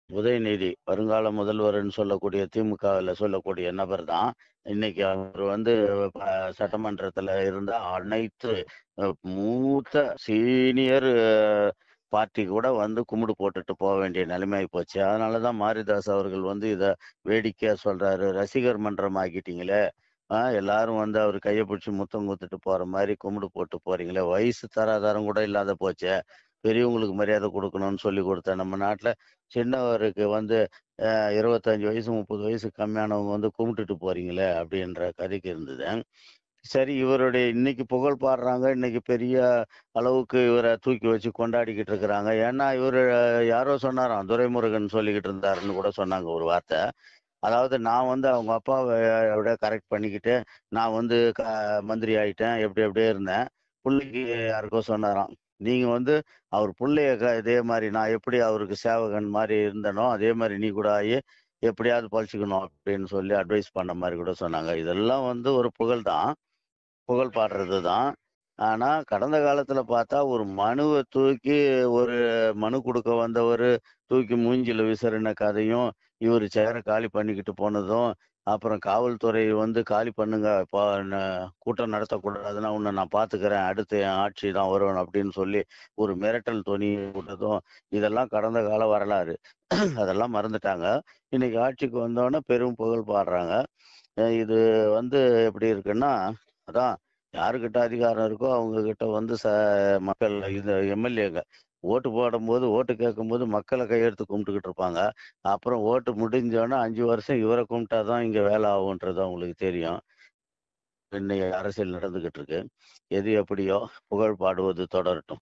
உதயநிதி வருங்கால முதல்வர்ன்னு சொல்லக்கூடிய திமுகவில் சொல்லக்கூடிய நபர் தான் இன்னைக்கு அவர் வந்து ப- சட்டமன்றத்துல இருந்த அனைத்து அஹ், மூத்த சீனியர் பார்ட்டி கூட வந்து கும்பிடு போட்டுட்டு போக வேண்டிய நிலைமை போச்சு அதனாலதான் மாரிதாஸ் அவர்கள் வந்து இத வேடிக்கையா சொல்றாரு ரசிகர் மன்றம் ஆக்கிட்டீங்களே ஆஹ் எல்லாரும் வந்து அவர் கையை பிடிச்சி முத்தம் குத்துட்டு போற மாதிரி கும்பிடு போட்டு போறீங்களே வயசு தராதாரம் கூட இல்லாத போச்சே பெரியவங்களுக்கு மரியாதை கொடுக்கணும்னு சொல்லி கொடுத்த நம்ம நாட்டுல சின்னவருக்கு வந்து அஹ், இருபத்தஞ்சு வயசு முப்பது வயசு கம்மியானவங்க வந்து கும்பிட்டுட்டு போறீங்களே அப்படின்ற கதைக்கு இருந்தது சரி இவருடைய இன்னைக்கு புகழ் பாடுறாங்க இன்னைக்கு பெரிய அளவுக்கு இவரை தூக்கி வச்சு கொண்டாடிக்கிட்டு இருக்கிறாங்க ஏன்னா இவர் யாரோ சொன்னாராம் துரைமுருகன் சொல்லிக்கிட்டு இருந்தாருன்னு கூட சொன்னாங்க ஒரு வார்த்தை அதாவது நான் வந்து அவங்க அப்பாவை விட கரெக்ட் பண்ணிக்கிட்டு நான் வந்து க மந்திரி ஆயிட்டேன் எப்படி எப்படியே இருந்தேன் பிள்ளைக்கு யாருக்கோ சொன்னாராம் நீங்க வந்து அவர் பிள்ளைய க- இதே மாதிரி நான் எப்படி அவருக்கு சேவகன் மாதிரி இருந்தனோ அதே மாதிரி நீ கூட ஆகி எப்படியாவது பழிச்சுக்கணும் அப்படின்னு சொல்லி அட்வைஸ் பண்ண மாதிரி கூட சொன்னாங்க இதெல்லாம் வந்து ஒரு புகழ் தான் புகழ் பாடுறது தான் ஆனா கடந்த காலத்துல பார்த்தா ஒரு மனுவை தூக்கி ஒரு மனு கொடுக்க வந்தவர் தூக்கி மூஞ்சில விசிறின கதையும் இவர் சேரை காலி பண்ணிக்கிட்டு போனதும் அப்புறம் காவல்துறை வந்து காலி பண்ணுங்க இப்போ ந- கூட்டம் நடத்தக்கூடாதுன்னா உன்னை நான் பாத்துக்கிறேன் அடுத்து என் ஆட்சி தான் வரும் அப்படின்னு சொல்லி ஒரு மிரட்டல் துணி விட்டதும் இதெல்லாம் கடந்த கால வரலாறு அதெல்லாம் மறந்துட்டாங்க இன்னைக்கு ஆட்சிக்கு வந்தோடனே பெரும் புகழ் பாடுறாங்க அஹ் இது வந்து எப்படி இருக்குன்னா அதான் யாருக்கிட்ட அதிகாரம் இருக்கோ அவங்க கிட்ட வந்து ச மக்கள் இது எம்எல்ஏங்க ஓட்டு போடும்போது ஓட்டு கேட்கும்போது மக்களை கையெடுத்து கும்பிட்டுக்கிட்டு இருப்பாங்க அப்புறம் ஓட்டு முடிஞ்சோடனே அஞ்சு வருஷம் இவரை கும்பிட்டாதான் இங்க வேலை ஆகுன்றது அவங்களுக்கு தெரியும் இன்னைக்கு அரசியல் நடந்துகிட்டு இருக்கு எது எப்படியோ புகழ் பாடுவது தொடரட்டும்